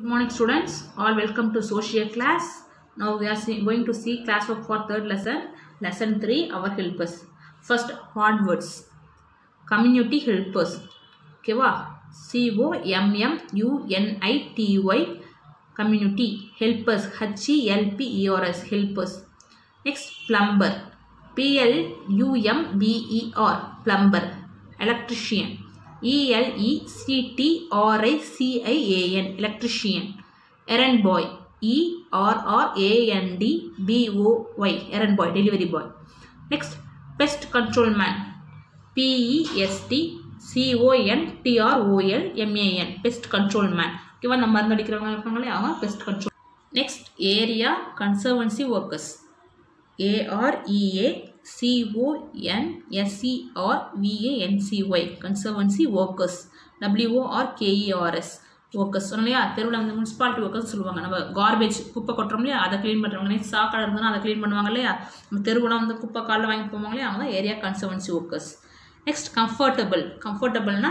Good morning students, all welcome to social class. Now we are see, going to see class work for third lesson, lesson 3, our helpers. First, hard words. Community helpers. ஓகேவா சிஓஎம்எம்யூஎன்ஐடிஒய் community helpers ஹச்இஎல்பிஇஆர்எஸ் helpers next plumber பிஎல்யூஎம்பிஇஆர் plumber electrician இஎல்இசிடிஆர்ஐசிஐஏஎன் electrician earn பாய் இஆர்ஆர்ஏஎன்டி பிஓஒய் earn பாய் delivery bye next pest control man பிஇஎஸ்டி சிஓஎன்டிஆர்ஓஎல் MAN pest control man ஓகேவா நம்ம மருந்து அடிக்கிறவங்க இருக்காங்களே அவங்க pest control next area conservancy workers ஏஆர்இஏ சிஓஎன்எஸ்சிஆர்விஏஎன்சிஒய் conservancy workers டபிள்யூஓஆர்கேஇஆர்எஸ் workers சொன்னோம் இல்லையா தெருவில் வந்து முனிசிபாலிட்டி ஒர்க்கர்ஸ் சொல்லுவாங்க நம்ம கார்பேஜ் குப்பை கொட்டுறோம் இல்லையா அதை க்ளீன் பண்ணுறவங்க நெக்ஸ்ட் சாக்கடை இருந்ததுன்னா அதை க்ளீன் பண்ணுவாங்க இல்லையா நம்ம தெருவுலாம் வந்து குப்பை காலில் வாங்கி போவாங்க இல்லையா அவங்க area conservancy workers next comfortable கம்ஃபர்டபுள்னா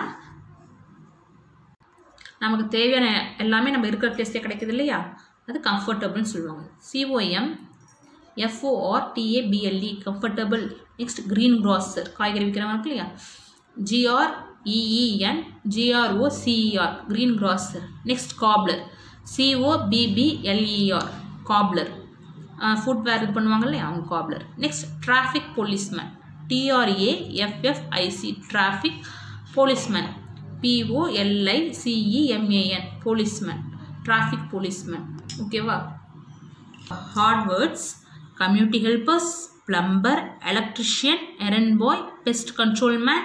நமக்கு தேவையான எல்லாமே நம்ம இருக்கிற பிளேஸ்லேயே கிடைக்குது இல்லையா அது கம்ஃபர்டபுள்னு சொல்லுவாங்க சிஓஎம் எஃப்ஓஆர்டிஏபிஎல்இ கம்ஃபர்டபுள் நெக்ஸ்ட் க்ரீன் க்ராசர் காய்கறி விற்கிறவங்க இருக்கு இல்லையா G R E E N GRO CER green க்ராசர் next cobbler சிஓபிபிஎல்இஆர் cobbler food வேர் இது பண்ணுவாங்க இல்லையா அவங்க cobbler next traffic policeman TRA FFIC traffic policeman பிஓஎல்ஐசிஇஎம்ஏஎன் policeman traffic policeman ஓகேவா heart words community helpers plumber electrician earn bye pest control man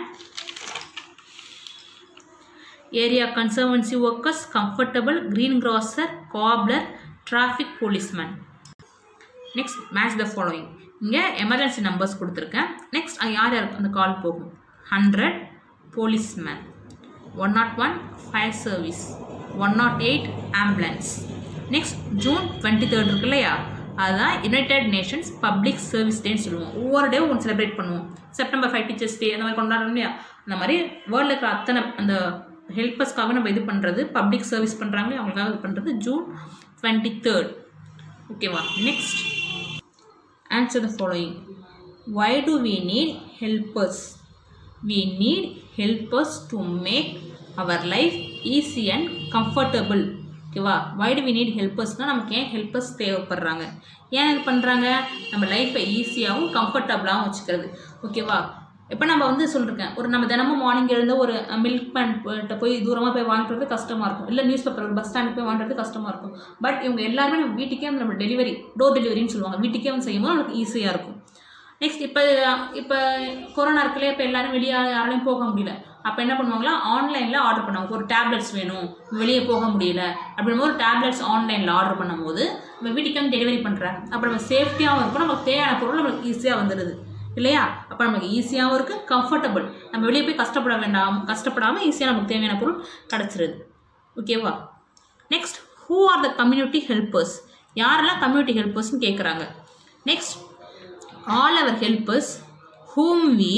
area conservancy workers comfortable green grosser cobbler traffic policeman next match the following இங்கே emergency numbers கொடுத்துருக்கேன் next யார் யாருக்கு அந்த call போகும் hundred policeman one nought one fire service one nought eight ambulance next June twenty third இருக்கு இல்லையா அதுதான் United Nations public service டேன்னு சொல்லுவோம் ஒவ்வொரு டே ஒன்று செலிப்ரேட் பண்ணுவோம் செப்டம்பர் ஃபைவ் டீச்சர்ஸ் டே அந்த மாதிரி கொண்டாடுறோம் இல்லையா அந்த மாதிரி வேர்ல்டில் இருக்கிற அத்தனை அந்த ஹெல்பர்ஸ்க்காக நம்ம இது பண்ணுறது பப்ளிக் சர்வீஸ் பண்ணுறாங்களே அவங்களுக்காக இது பண்ணுறது ஜூன் டுவெண்ட்டி தேர்ட் ஓகேவா next answer the following why do we need helpers we need helpers to make our life easy and comfortable ஓகேவா வை டு வி நீட் ஹெல்பர்ஸ்னால் நமக்கு ஏன் ஹெல்பர்ஸ் தேவைப்படுறாங்க ஏன் இது பண்ணுறாங்க நம்ம லைஃப்பை ஈஸியாகவும் கம்ஃபர்டபுளாகவும் வச்சுக்கிறது ஓகேவா இப்போ நம்ம வந்து சொல்லிருக்கேன் ஒரு நம்ம தினமும் மார்னிங் எழுந்த ஒரு மில்க் பேண்ட் போய் தூரமாக போய் வாங்கிட்டு கஷ்டமாக இருக்கும் இல்லை நியூஸ் பேப்பர் பஸ் ஸ்டாண்டுக்கு போய் வாங்குறது கஷ்டமாக இருக்கும் பட் இவங்க எல்லாருமே நம்ம வீட்டுக்கே வந்து நம்ம டெலிவரி டோர் டெலிவரின்னு சொல்லுவாங்க வீட்டுக்கே வந்து செய்யும்போது நமக்கு ஈஸியாக இருக்கும் நெக்ஸ்ட் இப்போ இப்போ கொரோனா இருக்குல்லையே இப்போ எல்லாரும் வெளியே யாராலையும் போக முடியல அப்போ என்ன பண்ணுவாங்களா ஆன்லைனில் ஆர்டர் பண்ணுவாங்க ஒரு டேப்லெட்ஸ் வேணும் வெளியே போக முடியல அப்படின்னும் ஒரு டேப்லெட்ஸ் ஆன்லைனில் ஆர்டர் பண்ணும்போது நம்ம வீட்டுக்கு வந்து டெலிவரி பண்ணுறாங்க அப்போ நம்ம சேஃப்டியாகவும் இருக்கும் நமக்கு தேவையான பொருள் நம்மளுக்கு ஈஸியாக வந்துடுது இல்லையா அப்போ நமக்கு ஈஸியாகவும் இருக்குது கம்ஃபர்டபுள் நம்ம வெளியே போய் கஷ்டப்பட வேண்டாம் கஷ்டப்படாமல் ஈஸியாக நமக்கு தேவையான பொருள் கிடச்சிருது ஓகேவா next who are the community helpers யாரெல்லாம் கம்யூனிட்டி ஹெல்பர்ஸ்னு கேட்குறாங்க next all our helpers whom we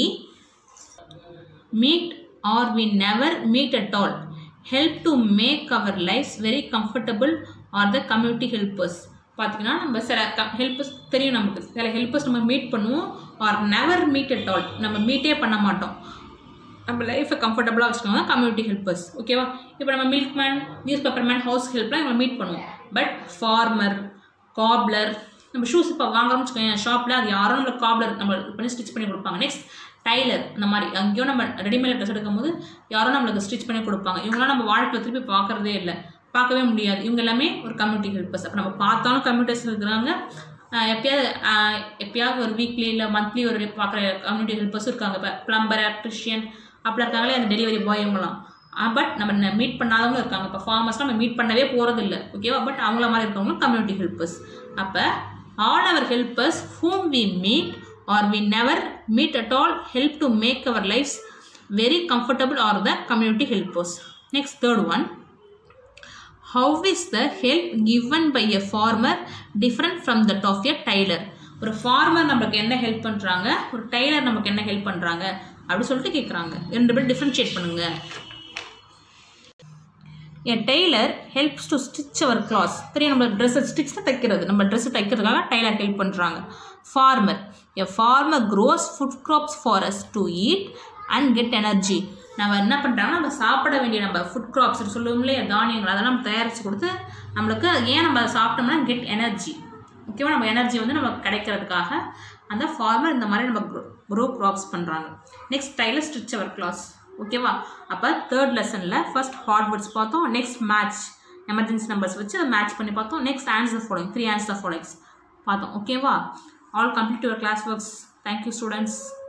meet or we never meet at all help to make our lifes very comfortable are the community helpers பார்த்தீங்கன்னா நம்ம சில க helpers தெரியும் நமக்கு சில ஹெல்பர்ஸ் நம்ம மீட் பண்ணுவோம் or never meet at all நம்ம மீட்டே பண்ண மாட்டோம் நம்ம லைஃப்பை கம்ஃபர்டபுளாக வச்சுக்கோங்க கம்யூனிட்டி ஹெல்பர்ஸ் ஓகேவா இப்போ நம்ம milkman newspaper man house ஹெல்ப்லாம் நம்ம மீட் பண்ணுவோம் பட் ஃபார்மர் காப்லர் நம்ம ஷூஸ் இப்போ வாங்குறோம்னு வச்சுக்கோங்க ஷாப்பில் அது யாரும் நம்மளுக்கு காப்லர் நம்ம பண்ணி ஸ்டிச் பண்ணி கொடுப்பாங்க நெக்ஸ்ட் டைலர் இந்த மாதிரி அங்கேயும் நம்ம ரெடிமேட் ட்ரெஸ் எடுக்கும் போது யாரும் நம்மளுக்கு ஸ்டிச் பண்ணி கொடுப்பாங்க இவங்களாம் நம்ம வாழ்க்கையில் திருப்பி பார்க்குறதே இல்லை பார்க்கவே முடியாது இவங்க எல்லாமே ஒரு கம்யூனிட்டி ஹெல்பர்ஸ் அப்போ நம்ம பார்த்தாலும் கம்யூனிட்டர்ஸ் இருக்கிறாங்க எப்பயாவது எப்பயாவது ஒரு வீக்லி இல்லை மந்த்லி ஒரு பார்க்குற கம்யூனிட்டி ஹெல்பர்ஸும் இருக்காங்க இப்போ ப்ளம்பர் எலக்ட்ரிஷியன் அப்படிலாம் இருக்காங்களே அந்த டெலிவரி பாய் இவங்களாம் பட் நம்ம மீட் பண்ணாதவங்களும் இருக்காங்க இப்போ ஃபார்மர்ஸ் நம்ம மீட் பண்ணவே போகிறது இல்லை ஓகேவா பட் அவங்கள மாதிரி இருக்கவங்களும் கம்யூனிட்டி ஹெல்பர்ஸ் அப்போ all our helpers whom we meet or we never meet at all help to make our lifes very comfortable are the community helpers next third one how is the help given by a farmer different from that of a tailor ஒரு farmer நமக்கு என்ன help பண்ணுறாங்க ஒரு tailor நமக்கு என்ன help பண்ணுறாங்க அப்படி சொல்லிட்டு கேட்குறாங்க ரெண்டு பேரும் டிஃப்ரென்ஷியேட் பண்ணுங்க a tailor helps to stitch our clothes தெரியும் நம்ம ட்ரெஸ்ஸை ஸ்டிச் தைக்கிறது நம்ம ட்ரெஸ்ஸை தைக்கிறதுக்காக டெய்லர் ஹெல்ப் பண்ணுறாங்க farmer a farmer grows food crops for us to eat and get energy நம்ம என்ன பண்ணுறாங்கன்னா நம்ம சாப்பிட வேண்டிய நம்ம ஃபுட் கிராப்ஸ் சொல்லுவோம் இல்லையா தானியங்கள் அதெல்லாம் நம்ம தயாரித்து கொடுத்து நம்மளுக்கு ஏன் நம்ம அதை சாப்பிட்டோம்னா கெட் எனர்ஜி ஓகேவா நம்ம எனர்ஜி வந்து நமக்கு கிடைக்கிறதுக்காக அந்த ஃபார்மர் இந்த மாதிரி நம்ம க்ரோ க்ரோ க்ராப்ஸ் பண்ணுறாங்க next tailor stitch our clothes ஓகேவா அப்போ தேர்ட் லெசனில் ஃபர்ஸ்ட் ஹார்ட் வேர்ட்ஸ் பார்த்தோம் நெக்ஸ்ட் மேட்ச் எமர்ஜென்சி நம்பர்ஸ் வச்சு அதை மேட்ச் பண்ணி பார்த்தோம் next answer following three answer followings பார்த்தோம் ஓகேவா all complete your class works thank you students